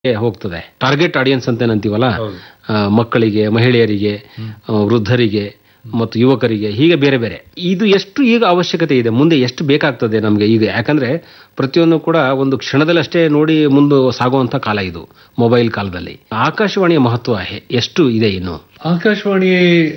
ಹೋಗ್ತದೆ target audience ಅಂತ ಏನಂತೀವಲ್ಲ ಹೌದು. ಆ, ಮಕ್ಕಳಿಗೆ ಮಹಿಳೆಯರಿಗೆ ಆ, ವೃದ್ಧರಿಗೆ ಮತ್ತು ಯುವಕರಿಗೆ ಹೀಗೆ ಬೇರೆ ಬೇರೆ ಇದು ಎಷ್ಟು ಈಗ ಅವಶ್ಯಕತೆ ಇದೆ ಮುಂದೆ ಎಷ್ಟು ಬೇಕಾಗ್ತದೆ ನಮಗೆ ಈಗ ಯಾಕಂದ್ರೆ ಪ್ರತಿಯೊಂದು ಕೂಡ ಒಂದು ಕ್ಷಣದಲ್ಲಷ್ಟೇ ನೋಡಿ ಮುಂದೆ ಸಾಗುವಂತ ಕಾಲ ಇದು ಮೊಬೈಲ್ ಕಾಲದಲ್ಲಿ ಆಕಾಶವಾಣಿಯ ಮಹತ್ವ ಹೆ- ಎಷ್ಟು ಇದೆ ಇನ್ನು ಆಕಾಶವಾಣಿ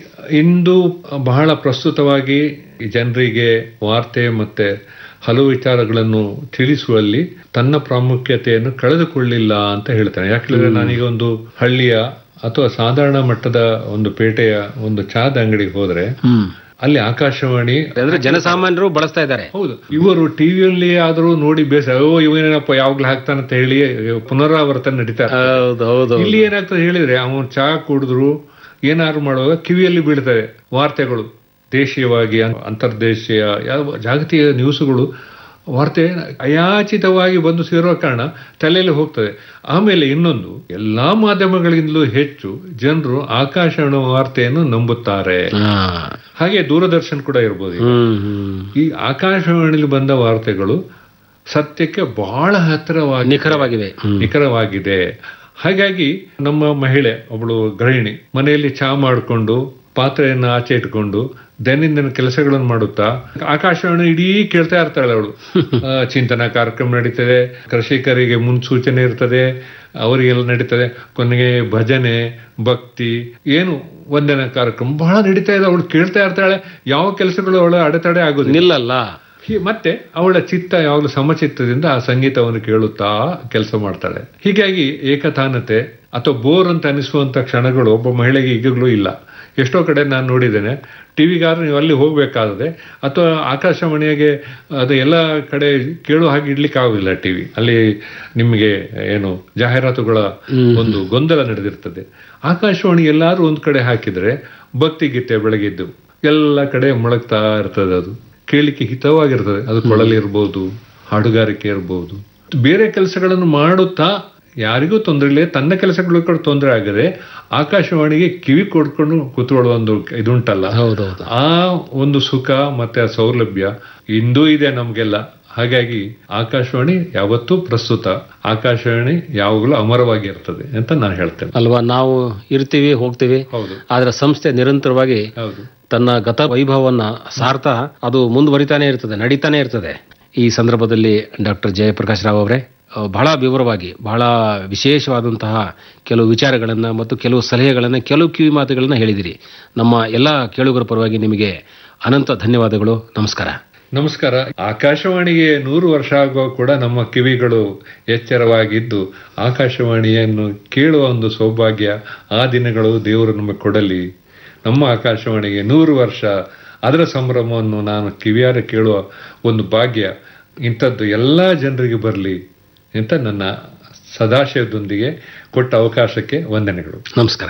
ಇಂದು ಬಹಳ ಪ್ರಸ್ತುತವಾಗಿ ಜನರಿಗೆ ವಾರ್ತೆ ಮತ್ತೆ ಹಲವು ವಿಚಾರಗಳನ್ನು ತಿಳಿಸುವಲ್ಲಿ ತನ್ನ ಪ್ರಾಮುಖ್ಯತೆಯನ್ನು ಕಳೆದುಕೊಳ್ಳಿಲ್ಲ ಅಂತ ಹೇಳ್ತಾನೆ ಯಾಕಂದ್ರೆ ನಾನೀಗ ಒಂದು ಹಳ್ಳಿಯ ಅಥವಾ ಸಾಧಾರಣ ಮಟ್ಟದ ಒಂದು ಪೇಟೆಯ ಒಂದು ಚಾದ ಅಂಗಡಿಗೆ ಹೋದ್ರೆ ಹ್ಮ್ ಅಲ್ಲಿ ಆಕಾಶವಾಣಿ ಅಂದ್ರೆ ಜನಸಾಮಾನ್ಯರು ಬಳಸ್ತಾ ಇದ್ದಾರೆ ಹೌದು ಇವರು ಟಿವಿಯಲ್ಲಿ ಆದರೂ ನೋಡಿ ಬೇಸ ಓ ಇವನೇನಪ್ಪ ಯಾವಾಗ್ಲೂ ಹಾಕ್ತಾನಂತ ಹೇಳಿ ಪುನರಾವರ್ತನೆ ನಡೀತಾ ಇರ್ತದೆ. ಹೌದು ಹೌದು ಇಲ್ಲಿ ಏನಾಗ್ತದೆ ಹೇಳಿದ್ರೆ ಅವನು ಚಹಾ ಕುಡಿದ್ರು ಏನಾದ್ರು ಮಾಡುವಾಗ ಕಿವಿಯಲ್ಲಿ ಬೀಳ್ತವೆ ವಾರ್ತೆಗಳು ದೇಶೀಯವಾಗಿ ಅಂ- ಅಂತರ್ದೇಶೀಯ ಯಾವ ಜಾಗತಿಕ ನ್ಯೂಸ್ಗಳು ವಾರ್ತೆ ಅಯಾಚಿತವಾಗಿ ಬಂದು ಸೇರುವ ಕಾರಣ ತಲೆಯಲ್ಲಿ ಹೋಗ್ತದೆ ಆಮೇಲೆ ಇನ್ನೊಂದು ಎಲ್ಲಾ ಮಾಧ್ಯಮಗಳಿಂದಲೂ ಹೆಚ್ಚು ಜನರು ಆಕಾಶವಾಣಿ ವಾರ್ತೆಯನ್ನು ನಂಬುತ್ತಾರೆ ಹಾ. ಹಾಗೆ ದೂರದರ್ಶನ್ ಕೂಡ ಇರ್ಬೋದು ಈಗ. ಹ್ಮ್ ಹ್ಮ್ ಈ ಆಕಾಶವಾಣಿಲಿ ಬಂದ ವಾರ್ತೆಗಳು ಸತ್ಯಕ್ಕೆ ಬಹಳ ಹತ್ತಿರವಾಗಿ ನಿಖರವಾಗಿವೆ ಹ್ಮ್. ನಿಖರವಾಗಿದೆ ಹಾಗಾಗಿ ನಮ್ಮ ಮಹಿಳೆ ಒಬ್ಬಳು ಗೃಹಿಣಿ ಮನೆಯಲ್ಲಿ ಚಹಾ ಮಾಡಿಕೊಂಡು ಪಾತ್ರೆಯನ್ನು ಆಚೆ ಇಟ್ಕೊಂಡು ದೈನಂದಿನ ಕೆಲಸಗಳನ್ನು ಮಾಡುತ್ತಾ ಆಕಾಶವಾಣಿ ಇಡೀ ಕೇಳ್ತಾ ಇರ್ತಾಳೆ ಅವಳು ಆ, ಚಿಂತನಾ ಕಾರ್ಯಕ್ರಮ ನಡೀತದೆ ಕೃಷಿಕರಿಗೆ ಮುನ್ಸೂಚನೆ ಇರ್ತದೆ ಅವರಿಗೆಲ್ಲ ನಡೀತದೆ ಕೊನೆಗೆ ಭಜನೆ ಭಕ್ತಿ ಏನು ವಂದನ ಕಾರ್ಯಕ್ರಮ ಬಹಳ ನಡೀತಾ ಇದೆ ಅವಳು ಕೇಳ್ತಾ ಇರ್ತಾಳೆ ಯಾವ ಕೆಲಸಗಳು ಅವಳ ಅಡೆತಡೆ ಆಗೋದಿಲ್ಲ ನಿಲ್ಲಲ್ಲ ಹೀ- ಮತ್ತೆ ಅವಳ ಚಿತ್ತ ಯಾವಾಗಲೂ ಸಮಚಿತ್ತದಿಂದ ಆ ಸಂಗೀತವನ್ನು ಕೇಳುತ್ತಾ ಕೆಲಸ ಮಾಡ್ತಾಳೆ ಹೀಗಾಗಿ ಏಕತಾನತೆ ಅಥವಾ ಬೋರ್ ಅಂತ ಅನಿಸುವಂತ ಕ್ಷಣಗಳು ಒಬ್ಬ ಮಹಿಳೆಗೆ ಈಗಲೂ ಇಲ್ಲ ಎಷ್ಟೋ ಕಡೆ ನಾನು ನೋಡಿದ್ದೇನೆ ಟಿವಿಗಾರ ನೀವು ಅಲ್ಲಿ ಹೋಗ್ಬೇಕಾದ್ರೆ ಅಥವಾ ಆಕಾಶವಾಣಿಗೆ ಅದು ಎಲ್ಲ ಕಡೆ ಕೇಳೋ ಹಾಗೆ ಇಡ್ಲಿಕ್ಕೆ ಆಗುದಿಲ್ಲ ಟಿವಿ ಅಲ್ಲಿ ನಿಮಗೆ ಏನು ಜಾಹೀರಾತುಗಳ ಒಂದು ಗೊಂದಲ ನಡೆದಿರ್ತದೆ ಆಕಾಶವಾಣಿ ಎಲ್ಲಾರು ಒಂದ್ ಕಡೆ ಹಾಕಿದ್ರೆ ಭಕ್ತಿ ಗೀತೆ ಬೆಳಗಿದ್ದು ಎಲ್ಲ ಕಡೆ ಮೊಳಗ್ತಾ ಇರ್ತದೆ ಅದು ಕೇಳಿಕ್ಕೆ ಹಿತವಾಗಿರ್ತದೆ ಅದು ಕೊಳಲಿ ಇರ್ಬೋದು ಹಾಡುಗಾರಿಕೆ ಇರ್ಬೋದು ಬೇರೆ ಕೆಲಸಗಳನ್ನು ಮಾಡುತ್ತಾ ಯಾರಿಗೂ ತೊಂದರೆ ಇಲ್ಲ ತನ್ನ ಕೆಲಸಗಳು ಕೂಡ ತೊಂದರೆ ಆಗದೆ ಆಕಾಶವಾಣಿಗೆ ಕಿವಿ ಕೊಡ್ಕೊಂಡು ಕೂತ್ಕೊಳ್ಳುವ ಒಂದು ಇದುಂಟಲ್ಲ ಹೌದೌದು ಆ ಒಂದು ಸುಖ ಮತ್ತೆ ಆ ಸೌಲಭ್ಯ ಇಂದೂ ಇದೆ ನಮ್ಗೆಲ್ಲ ಹಾಗಾಗಿ ಆಕಾಶವಾಣಿ ಯಾವತ್ತೂ ಪ್ರಸ್ತುತ ಆಕಾಶವಾಣಿ ಯಾವಾಗಲೂ ಅಮರವಾಗಿರ್ತದೆ ಅಂತ ನಾನು ಹೇಳ್ತೇನೆ ಅಲ್ವಾ ನಾವು ಇರ್ತೀವಿ ಹೋಗ್ತೀವಿ ಹೌದು ಆದ್ರೆ ಸಂಸ್ಥೆ ನಿರಂತರವಾಗಿ ಹೌದು ತನ್ನ ಗತ ವೈಭವವನ್ನ ಸಾರ್ತಾ ಅದು ಮುಂದುವರಿತಾನೆ ಇರ್ತದೆ ನಡೀತಾನೆ ಇರ್ತದೆ ಈ ಸಂದರ್ಭದಲ್ಲಿ ಡಾಕ್ಟರ್ ಜಯಪ್ರಕಾಶ್ ರಾವ್ ಅವರೇ ಆ, ಬಹಳ ವಿವರವಾಗಿ ಬಹಳ ವಿಶೇಷವಾದಂತಹ ಕೆಲವು ವಿಚಾರಗಳನ್ನ ಮತ್ತು ಕೆಲವು ಸಲಹೆಗಳನ್ನ ಕೆಲವು ಕಿವಿ ಮಾತುಗಳನ್ನ ಹೇಳಿದಿರಿ ನಮ್ಮ ಎಲ್ಲ ಕೇಳುಗರ ಪರವಾಗಿ ನಿಮಗೆ ಅನಂತ ಧನ್ಯವಾದಗಳು ನಮಸ್ಕಾರ ನಮಸ್ಕಾರ ಆಕಾಶವಾಣಿಗೆ ನೂರು ವರ್ಷ ಆಗುವ ಕೂಡ ನಮ್ಮ ಕಿವಿಗಳು ಎಚ್ಚರವಾಗಿದ್ದು ಆಕಾಶವಾಣಿಯನ್ನು ಕೇಳುವ ಒಂದು ಸೌಭಾಗ್ಯ ಆ ದಿನಗಳು ದೇವರು ನಮಗೆ ಕೊಡಲಿ ನಮ್ಮ ಆಕಾಶವಾಣಿಗೆ ನೂರು ವರ್ಷ ಅದರ ಸಂಭ್ರಮವನ್ನು ನಾನು ಕಿವಿಯಾರ ಕೇಳುವ ಒಂದು ಭಾಗ್ಯ ಇಂಥದ್ದು ಎಲ್ಲ ಜನರಿಗೆ ಬರಲಿ ಅಂತ ನನ್ನ ಸದಾಶಯದೊಂದಿಗೆ ಕೊಟ್ಟ ಅವಕಾಶಕ್ಕೆ ವಂದನೆಗಳು ನಮಸ್ಕಾರ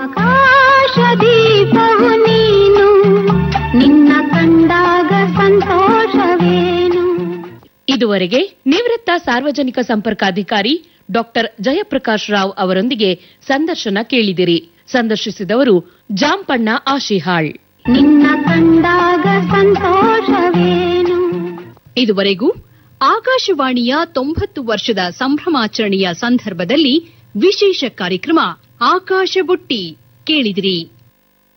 ಆಕಾಶದೀಪವು ನೀನು ನಿನ್ನ ಕಂಡಾಗ ಸಂತೋಷವೇನು ಇದುವರೆಗೆ ನಿವೃತ್ತ ಸಾರ್ವಜನಿಕ ಸಂಪರ್ಕಾಧಿಕಾರಿ ಡಾಕ್ಟರ್ ಜಯಪ್ರಕಾಶ್ ರಾವ್ ಅವರೊಂದಿಗೆ ಸಂದರ್ಶನ ಕೇಳಿದಿರಿ ಸಂದರ್ಶಿಸಿದವರು ಜಾಂಪಣ್ಣ ಆಶಿಹಾಳ್ ನಿನ್ನ ಕಂಡಾಗ ಸಂತೋಷವೇನು ಇದುವರೆಗೂ ಆಕಾಶವಾಣಿಯ ತೊಂಬತ್ತು ವರ್ಷದ ಸಂಭ್ರಮಾಚರಣೆಯ ಸಂದರ್ಭದಲ್ಲಿ ವಿಶೇಷ ಕಾರ್ಯಕ್ರಮ ಆಕಾಶ ಬುಟ್ಟಿ ಕೇಳಿದಿರಿ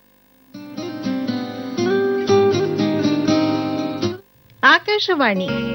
ಆಕಾಶವಾಣಿ